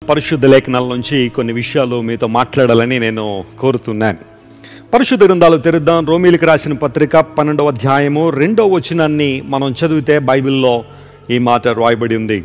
పరిశుద్ధ లేఖనాల నుంచి కొన్ని విషయాలు మీతో మాట్లాడాలని నేను కోరుతున్నాను పరిశుద్ధ గ్రంథాలు తెరుద్దాం రోమిలికి రాసిన పత్రిక పన్నెండవ అధ్యాయము రెండవ వచనాన్ని మనం చదివితే బైబిల్లో ఈ మాట రాయబడి ఉంది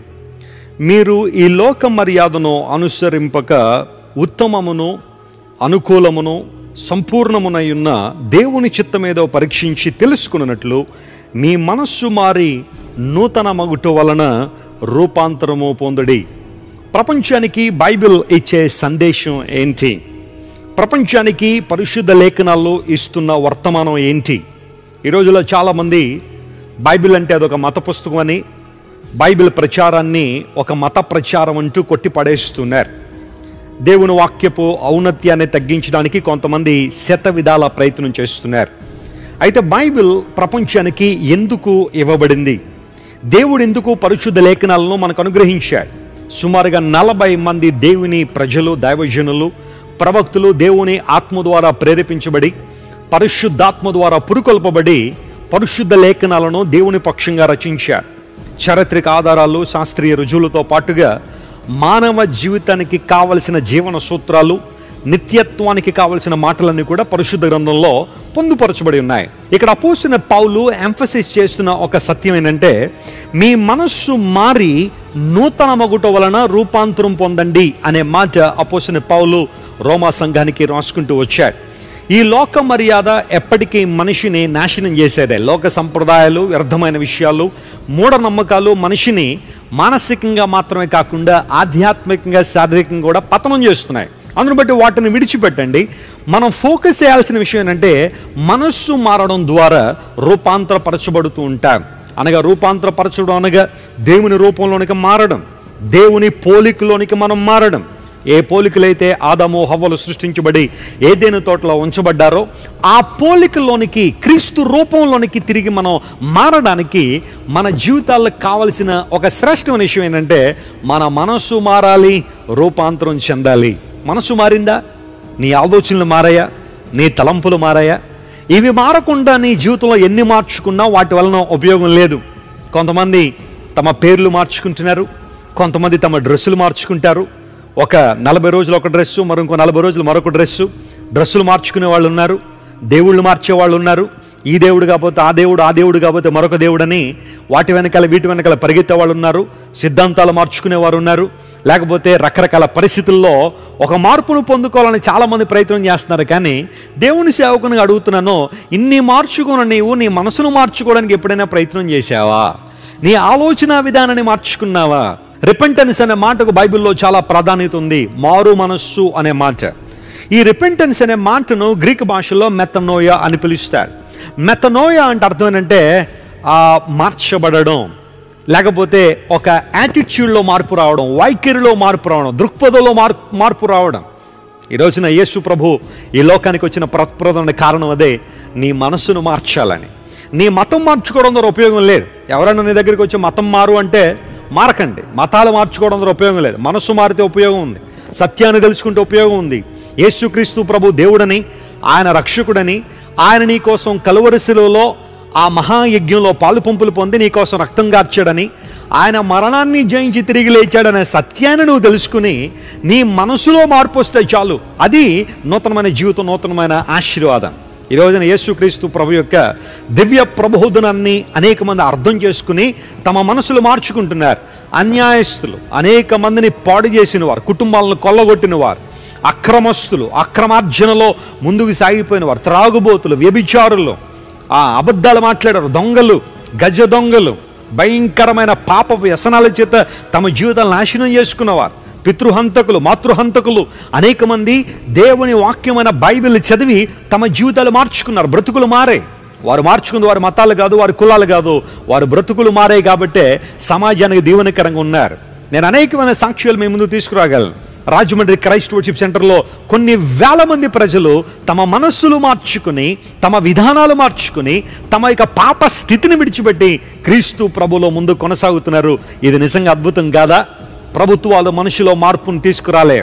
మీరు ఈ లోక మర్యాదను అనుసరింపక ఉత్తమమును అనుకూలమును సంపూర్ణమునై ఉన్న దేవుని చిత్తమేదో పరీక్షించి తెలుసుకున్నట్లు మీ మనస్సు మారి నూతన మగుట వలన రూపాంతరము పొందడి ప్రపంచానికి బైబిల్ ఇచ్చే సందేశం ఏంటి ప్రపంచానికి పరిశుద్ధ లేఖనాల్లో ఇస్తున్న వర్తమానం ఏంటి ఈ రోజుల్లో చాలామంది బైబిల్ అంటే అదొక మత పుస్తకం అని బైబిల్ ప్రచారాన్ని ఒక మత ప్రచారం అంటూ కొట్టి పడేస్తున్నారు దేవుని వాక్యపు ఔన్నత్యాన్ని తగ్గించడానికి కొంతమంది శత విధాల ప్రయత్నం చేస్తున్నారు అయితే బైబిల్ ప్రపంచానికి ఎందుకు ఇవ్వబడింది దేవుడు ఎందుకు పరిశుద్ధ లేఖనాలను మనకు అనుగ్రహించాడు సుమారుగా నలభై మంది దేవుని ప్రజలు దైవజనులు ప్రవక్తులు దేవుని ఆత్మ ద్వారా ప్రేరేపించబడి పరిశుద్ధాత్మ ద్వారా పురుకొల్పబడి పరిశుద్ధ లేఖనాలను దేవుని పక్షంగా రచించారు చారిత్రక ఆధారాలు శాస్త్రీయ రుజువులతో పాటుగా మానవ జీవితానికి కావలసిన జీవన సూత్రాలు నిత్యత్వానికి కావలసిన మాటలన్నీ కూడా పరిశుద్ధ గ్రంథంలో పొందుపరచబడి ఉన్నాయి ఇక్కడ అపోసిన పౌలు ఎంఫసిస్ చేస్తున్న ఒక సత్యం ఏంటంటే మీ మనస్సు మారి నూతన మగుట వలన రూపాంతరం పొందండి అనే మాట అపోసిన పౌలు రోమా సంఘానికి రాసుకుంటూ వచ్చాడు ఈ లోక మర్యాద ఎప్పటికీ మనిషిని నాశనం చేసేదే లోక సంప్రదాయాలు వ్యర్థమైన విషయాలు మూఢనమ్మకాలు మనిషిని మానసికంగా మాత్రమే కాకుండా ఆధ్యాత్మికంగా శారీరకంగా కూడా పతనం చేస్తున్నాయి అందును బట్టి వాటిని విడిచిపెట్టండి మనం ఫోకస్ చేయాల్సిన విషయం ఏంటంటే మనస్సు మారడం ద్వారా రూపాంతరపరచబడుతూ ఉంటాం అనగా రూపాంతరపరచడం అనగా దేవుని రూపంలోనికి మారడం దేవుని పోలికలోనికి మనం మారడం ఏ పోలికలైతే ఆదాము హవ్వలు సృష్టించబడి ఏదేను తోటలో ఉంచబడ్డారో ఆ పోలికలోనికి క్రీస్తు రూపంలోనికి తిరిగి మనం మారడానికి మన జీవితాలకు కావలసిన ఒక శ్రేష్టమైన విషయం ఏంటంటే మన మనస్సు మారాలి రూపాంతరం చెందాలి మనసు మారిందా నీ ఆలోచనలు మారాయా నీ తలంపులు మారాయా ఇవి మారకుండా నీ జీవితంలో ఎన్ని మార్చుకున్నా వాటి వలన ఉపయోగం లేదు కొంతమంది తమ పేర్లు మార్చుకుంటున్నారు కొంతమంది తమ డ్రెస్సులు మార్చుకుంటారు ఒక నలభై రోజులు ఒక డ్రెస్సు మరి ఇంకో నలభై రోజులు మరొక డ్రెస్సు డ్రెస్సులు మార్చుకునే వాళ్ళు ఉన్నారు దేవుళ్ళు మార్చే వాళ్ళు ఉన్నారు ఈ దేవుడు కాకపోతే ఆ దేవుడు ఆ దేవుడు కాకపోతే మరొక దేవుడని వాటి వెనకాల వీటి వెనకాల పరిగెత్తే వాళ్ళు ఉన్నారు సిద్ధాంతాలు మార్చుకునేవారు ఉన్నారు లేకపోతే రకరకాల పరిస్థితుల్లో ఒక మార్పును పొందుకోవాలని చాలామంది ప్రయత్నం చేస్తున్నారు కానీ దేవుని సేవకుని అడుగుతున్నాను ఇన్ని మార్చుకున్న నీవు నీ మనసును మార్చుకోవడానికి ఎప్పుడైనా ప్రయత్నం చేశావా నీ ఆలోచన విధానాన్ని మార్చుకున్నావా రిపెంటెన్స్ అనే మాటకు బైబిల్లో చాలా ప్రాధాన్యత ఉంది మారు మనస్సు అనే మాట ఈ రిపెంటెన్స్ అనే మాటను గ్రీక్ భాషలో మెతనోయ అని పిలుస్తారు మెతనోయ అంటే అర్థం ఏంటంటే ఆ, మార్చబడడం లేకపోతే ఒక యాటిట్యూడ్లో మార్పు రావడం వైఖరిలో మార్పు రావడం దృక్పథంలో మార్పు మార్పు రావడం ఈ రోజున యేసు ప్రభు ఈ లోకానికి వచ్చిన ప్రప్రదమైన కారణం అదే నీ మనస్సును మార్చాలని నీ మతం మార్చుకోవడం ద్వారా ఉపయోగం లేదు ఎవరైనా నీ దగ్గరికి వచ్చి మతం మారు అంటే మారకండి మతాలు మార్చుకోవడం ద్వారా ఉపయోగం లేదు మనస్సు మారితే ఉపయోగం ఉంది సత్యాన్ని తెలుసుకుంటే ఉపయోగం ఉంది యేసుక్రీస్తు ప్రభు దేవుడని ఆయన రక్షకుడని ఆయన నీ కోసం కలువరిశిలలో ఆ మహాయజ్ఞంలో పాలు పంపులు పొంది నీ కోసం రక్తం గార్చాడని ఆయన మరణాన్ని జయించి తిరిగి లేచాడనే సత్యాన్ని నువ్వు తెలుసుకుని నీ మనసులో మార్పు వస్తే చాలు అది నూతనమైన జీవితం నూతనమైన ఆశీర్వాదం ఈ రోజున యేసుక్రీస్తు ప్రభు యొక్క దివ్య ప్రబోధనాన్ని అనేక మంది అర్థం చేసుకుని తమ మనసులు మార్చుకుంటున్నారు అన్యాయస్తులు అనేక మందిని పాడు చేసిన వారు కుటుంబాలను కొల్లగొట్టిన వారు అక్రమస్తులు అక్రమార్జనలో ముందుకు సాగిపోయిన వారు త్రాగుబోతులు వ్యభిచారులు ఆ అబద్ధాలు మాట్లాడారు దొంగలు గజ దొంగలు భయంకరమైన పాప వ్యసనాల చేత తమ జీవితాలను నాశనం చేసుకున్నవారు పితృహంతకులు మాతృహంతకులు అనేక మంది దేవుని వాక్యమైన బైబిల్ చదివి తమ జీవితాలు మార్చుకున్నారు బ్రతుకులు మారే వారు మార్చుకుంది వారి మతాలు కాదు వారి కులాలు కాదు వారి బ్రతుకులు మారాయి కాబట్టే సమాజానికి దీవెనకరంగా ఉన్నారు నేను అనేకమైన సాక్ష్యాలు మీ ముందు తీసుకురాగలను రాజమండ్రి క్రైస్ట్ వర్షిప్ సెంటర్లో కొన్ని వేల మంది ప్రజలు తమ మనస్సులు మార్చుకుని తమ విధానాలు మార్చుకుని తమ యొక్క పాప స్థితిని విడిచిపెట్టి క్రీస్తు ప్రభులో ముందు కొనసాగుతున్నారు ఇది నిజంగా అద్భుతం కాదా ప్రభుత్వాలు మనిషిలో మార్పును తీసుకురాలే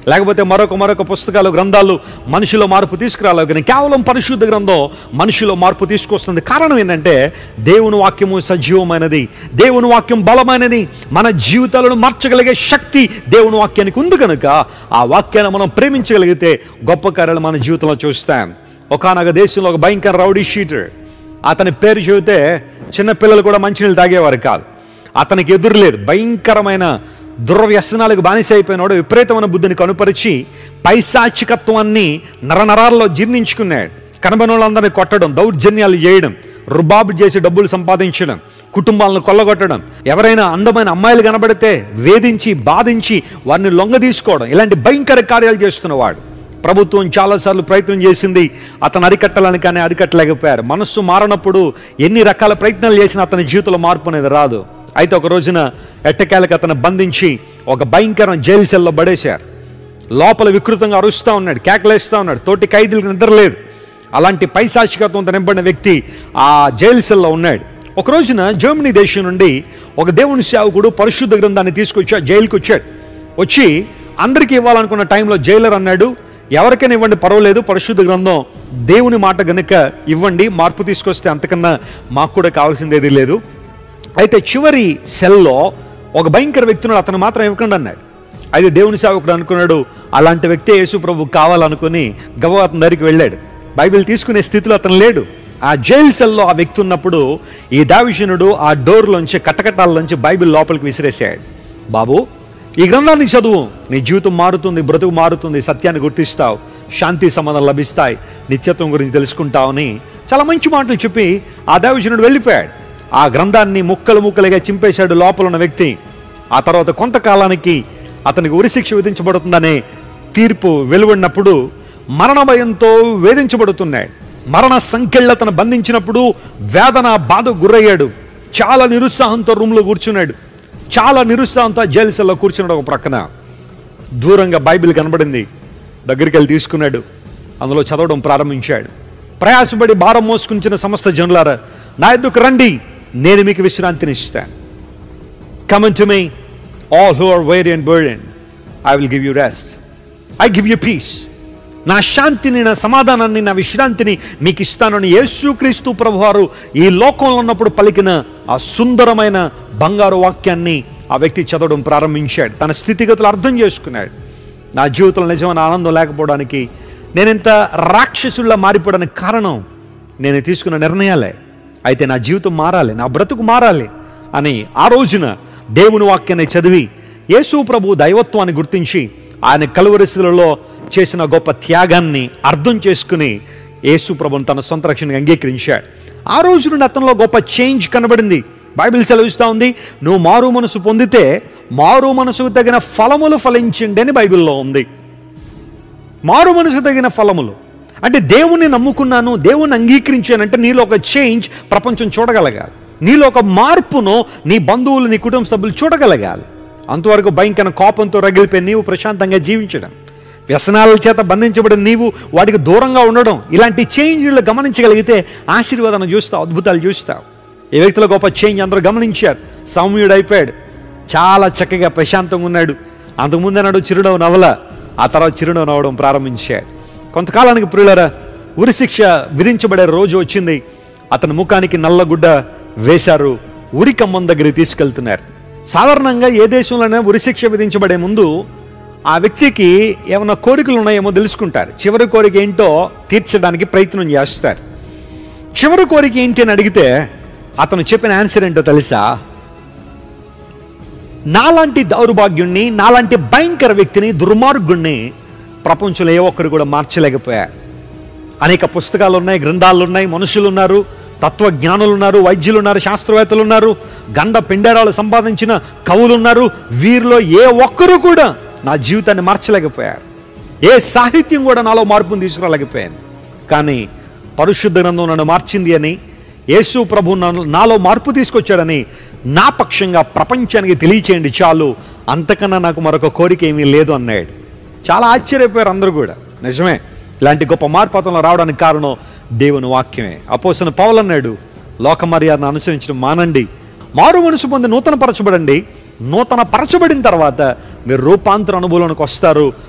లేకపోతే మరొక మరొక పుస్తకాలు గ్రంథాలు మనిషిలో మార్పు తీసుకురాలేవు కానీ కేవలం పరిశుద్ధ గ్రంథం మనిషిలో మార్పు తీసుకొస్తుంది కారణం ఏంటంటే దేవుని వాక్యము సజీవమైనది దేవుని వాక్యం బలమైనది మన జీవితాలను మార్చగలిగే శక్తి దేవుని వాక్యానికి ఉంది కనుక ఆ వాక్యాన్ని మనం ప్రేమించగలిగితే గొప్ప కార్యాలు మన జీవితంలో చూస్తాం ఒకనొక దేశంలో ఒక భయంకర రౌడీ షీటర్ అతని పేరు చెబితే చిన్నపిల్లలు కూడా మంచినీళ్ళు తాగేవారు కాదు అతనికి ఎదురు లేదు భయంకరమైన దుర్వ్యసనాలకు బానిస అయిపోయినాడు విపరీతమైన బుద్ధిని కనుపరిచి పైశాచికత్వాన్ని నరనరాల్లో జీర్ణించుకున్నాడు కనబని వాళ్ళందరినీ కొట్టడం దౌర్జన్యాలు చేయడం రుబాబు చేసి డబ్బులు సంపాదించడం కుటుంబాలను కొల్లగొట్టడం ఎవరైనా అందమైన అమ్మాయిలు కనబడితే వేధించి బాధించి వారిని లొంగ తీసుకోవడం ఇలాంటి భయంకర కార్యాలు చేస్తున్నవాడు ప్రభుత్వం చాలాసార్లు ప్రయత్నం చేసింది అతను అరికట్టాలని కానీ అరికట్టలేకపోయారు మనస్సు మారనప్పుడు ఎన్ని రకాల ప్రయత్నాలు చేసినా అతని జీవితంలో మార్పు అనేది రాదు అయితే ఒక రోజున ఎట్టకేలకు అతను బంధించి ఒక భయంకర జైలు సెల్లో పడేశారు లోపల వికృతంగా అరుస్తూ ఉన్నాడు కేకలేస్తూ ఉన్నాడు తోటి ఖైదీలకు నిద్ర లేదు అలాంటి పైశాచికత్వంతో నింపడిన వ్యక్తి ఆ జైలు సెల్లో ఉన్నాడు ఒక రోజున జర్మనీ దేశం నుండి ఒక దేవుని సేవకుడు పరిశుద్ధ గ్రంథాన్ని తీసుకొచ్చి ఆ జైలుకి వచ్చాడు వచ్చి అందరికీ ఇవ్వాలనుకున్న టైంలో జైలర్ అన్నాడు ఎవరికైనా ఇవ్వండి పర్వాలేదు పరిశుద్ధ గ్రంథం దేవుని మాట గనుక ఇవ్వండి మార్పు తీసుకొస్తే అంతకన్నా మాకు కూడా కావాల్సింది ఏదీ లేదు అయితే చివరి సెల్లో ఒక భయంకర వ్యక్తిని అతను మాత్రం ఇవ్వకండి అన్నాడు అయితే దేవుని సేవకుడు అనుకున్నాడు అలాంటి వ్యక్తి యేసు ప్రభు కావాలనుకుని గవ అతని దగ్గరికి వెళ్ళాడు బైబిల్ తీసుకునే స్థితిలో అతను లేడు ఆ జైలు సెల్లో ఆ వ్యక్తి ఉన్నప్పుడు ఈ దావిషనుడు ఆ డోర్లోంచి కట్టకట్టాల్లోంచి బైబిల్ లోపలికి విసిరేసాడు బాబు ఈ గ్రంథాన్ని చదువు నీ జీవితం మారుతుంది బ్రతుకు మారుతుంది సత్యాన్ని గుర్తిస్తావు శాంతి సమాధానం లభిస్తాయి నిత్యత్వం గురించి తెలుసుకుంటావని చాలా మంచి మాటలు చెప్పి ఆ దైవజనుడు వెళ్ళిపోయాడు ఆ గ్రంథాన్ని ముక్కలు ముక్కలుగా చింపేశాడు లోపల ఉన్న వ్యక్తి ఆ తర్వాత కొంతకాలానికి అతనికి ఉరిశిక్ష విధించబడుతుందనే తీర్పు వెలువడినప్పుడు మరణ భయంతో వేధించబడుతున్నాడు మరణ సంఖ్యలు అతను బంధించినప్పుడు వేదన బాధ గురయ్యాడు చాలా నిరుత్సాహంతో రూమ్లో కూర్చున్నాడు చాలా నిరుత్సాహంతో ఆ జైలు సెల్లో కూర్చున్నాడు ఒక ప్రక్కన దూరంగా బైబిల్ కనబడింది దగ్గరికి వెళ్ళి తీసుకున్నాడు అందులో చదవడం ప్రారంభించాడు ప్రయాసపడి భారం మోసుకుంచిన సమస్త జనులారా నా ఎద్దుకు రండి నేను మీకు విశ్రాంతిని ఇస్తాను come to me all who are weary and burden I will give you rest I give you peace నా శాంతిని నా సమాధానాన్ని నా విశ్రాంతిని మీకు ఇస్తానని యేసుక్రీస్తు ప్రభువారు ఈ లోకంలో ఉన్నప్పుడు పలికిన ఆ సుందరమైన బంగారు వాక్యాన్ని ఆ వ్యక్తి చదవడం ప్రారంభించాడు తన స్థితిగతులు అర్థం చేసుకున్నాడు నా జీవితంలో నిజమైన ఆనందం లేకపోవడానికి నేను ఇంత రాక్షసుల్లా మారిపోవడానికి కారణం నేను తీసుకున్న నిర్ణయాలే అయితే నా జీవితం మారాలి నా బ్రతుకు మారాలి అని ఆ రోజున దేవుని వాక్యాన్ని చదివి యేసు ప్రభు దైవత్వాన్ని గుర్తించి ఆయన కలువరిశిలలో చేసిన గొప్ప త్యాగాన్ని అర్థం చేసుకుని యేసు ప్రభుని తన సొంత రక్షణగా అంగీకరించాడు ఆ రోజు నుండి అతనిలో గొప్ప చేంజ్ కనబడింది బైబిల్ సెలవిస్తూ ఉంది నువ్వు మారు మనసు పొందితే మారు మనసుకు తగిన ఫలములు ఫలించండి అని బైబిల్లో ఉంది మారు మనసు తగిన ఫలములు అంటే దేవుణ్ణి నమ్ముకున్నాను దేవుణ్ణి అంగీకరించానంటే నీలో ఒక చేంజ్ ప్రపంచం చూడగలగాలి నీలో ఒక మార్పును నీ బంధువులు నీ కుటుంబ సభ్యులు చూడగలగాలి అంతవరకు భయంకర కోపంతో రగిలిపోయి నీవు ప్రశాంతంగా జీవించడం వ్యసనాల చేత బంధించబడిన నీవు వాటికి దూరంగా ఉండడం ఇలాంటి చేంజ్లు గమనించగలిగితే ఆశీర్వాదాన్ని చూస్తావు అద్భుతాలు చూస్తావు ఈ వ్యక్తిలో గొప్ప చేంజ్ అందరూ గమనించారు సౌమ్యుడు అయిపోయాడు చాలా చక్కగా ప్రశాంతంగా ఉన్నాడు అంతకుముందు అన్నాడు చిరునవ్వు నవల ఆ తర్వాత చిరునవ్వు నవ్వడం ప్రారంభించాడు కొంతకాలానికి ప్రియులరా ఉరిశిక్ష విధించబడే రోజు వచ్చింది అతని ముఖానికి నల్లగుడ్డ వేశారు ఉరికమ్మం దగ్గరికి తీసుకెళ్తున్నారు సాధారణంగా ఏ దేశంలోనే ఉరిశిక్ష విధించబడే ముందు ఆ వ్యక్తికి ఏమైనా కోరికలు ఉన్నాయేమో తెలుసుకుంటారు చివరి కోరిక ఏంటో తీర్చడానికి ప్రయత్నం చేస్తారు చివరి కోరిక ఏంటి అని అడిగితే అతను చెప్పిన ఆన్సర్ ఏంటో తెలుసా నాలాంటి దౌర్భాగ్యుణ్ణి నాలాంటి భయంకర వ్యక్తిని దుర్మార్గుణ్ణి ప్రపంచంలో ఏ ఒక్కరు కూడా మార్చలేకపోయారు అనేక పుస్తకాలు ఉన్నాయి గ్రంథాలు ఉన్నాయి మనుషులు ఉన్నారు తత్వజ్ఞానులు ఉన్నారు వైద్యులు ఉన్నారు శాస్త్రవేత్తలు ఉన్నారు గండ పిండేరాలు సంపాదించిన కవులు ఉన్నారు వీరిలో ఏ ఒక్కరు కూడా నా జీవితాన్ని మార్చలేకపోయారు ఏ సాహిత్యం కూడా నాలో మార్పును తీసుకురాలేకపోయాను కానీ పరిశుద్ధ గ్రంథం నన్ను మార్చింది అని యేసు ప్రభు నన్ను నాలో మార్పు తీసుకొచ్చాడని నా పక్షంగా ప్రపంచానికి తెలియచేయండి చాలు అంతకన్నా నాకు మరొక కోరిక ఏమీ లేదు అన్నాడు చాలా ఆశ్చర్యపోయారు అందరూ కూడా నిజమే ఇలాంటి గొప్ప మార్పాతంలో రావడానికి కారణం దేవుని వాక్యమే అపోసిన పౌలు అన్నాడు లోక మర్యాదను అనుసరించడం మానండి మారు మనసు పొంది నూతన పరచబడండి నూతన పరచబడిన తర్వాత మీరు రూపాంతర అనుభవంలోకి వస్తారు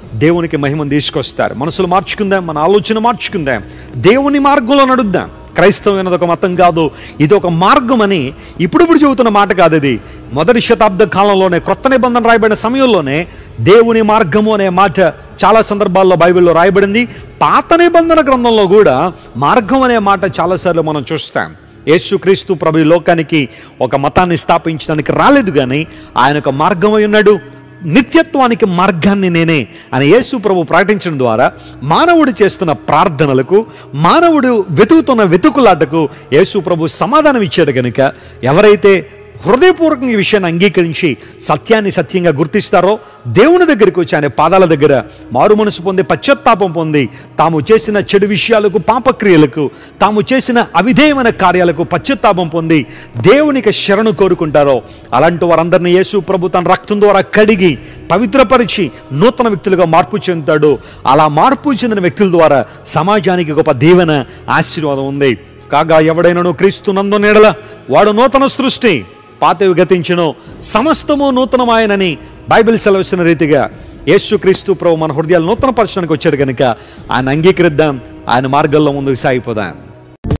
దేవునికి మహిమను తీసుకొస్తారు మనసులు మార్చుకుందాం మన ఆలోచన మార్చుకుందాం దేవుని మార్గంలో నడుద్దాం క్రైస్తవం అనేది ఒక మతం కాదు ఇది ఒక మార్గం అని ఇప్పుడిప్పుడు చెబుతున్న మాట కాదు ఇది మొదటి శతాబ్ద కాలంలోనే క్రొత్త నిబంధన రాయబడిన సమయంలోనే దేవుని మార్గము అనే మాట చాలా సందర్భాల్లో బైబిల్లో రాయబడింది పాత నిబంధన గ్రంథంలో కూడా మార్గం అనే మాట చాలాసార్లు మనం చూస్తాం యేసుక్రీస్తు ప్రభు ఈ లోకానికి ఒక మతాన్ని స్థాపించడానికి రాలేదు కానీ ఆయన ఒక మార్గమై ఉన్నాడు నిత్యత్వానికి మార్గాన్ని నేనే అని యేసు ప్రభు ప్రకటించడం ద్వారా మానవుడు చేస్తున్న ప్రార్థనలకు మానవుడు వెతుకుతున్న వెతుకులాటకు యేసు ప్రభు సమాధానం ఇచ్చాడు కనుక ఎవరైతే హృదయపూర్వకంగా ఈ విషయాన్ని అంగీకరించి సత్యాన్ని సత్యంగా గుర్తిస్తారో దేవుని దగ్గరికి వచ్చి ఆయన పాదాల దగ్గర మారు మనసు పొంది పశ్చాత్తాపం పొంది తాము చేసిన చెడు విషయాలకు పాపక్రియలకు తాము చేసిన అవిధేయమైన కార్యాలకు పశ్చాత్తాపం పొంది దేవునికి శరణు కోరుకుంటారో అలాంటి వారందరినీ యేసు ప్రభు తన రక్తం ద్వారా కడిగి పవిత్రపరిచి నూతన వ్యక్తులుగా మార్పు చెందుతాడు అలా మార్పు చెందిన వ్యక్తుల ద్వారా సమాజానికి గొప్ప దీవెన ఆశీర్వాదం ఉంది కాగా ఎవడైనను క్రీస్తు నందు నీడల వాడు నూతన సృష్టి పాతవి గతించును సమస్తము నూతనమాయనని బైబిల్ సెలవిస్తున్న రీతిగా యేసుక్రీస్తు ప్రభు మన హృదయాలు నూతన పరచడానికి వచ్చాడు కనుక ఆయన అంగీకరిద్దాం ఆయన మార్గంలో ముందుకు సాగిపోదాం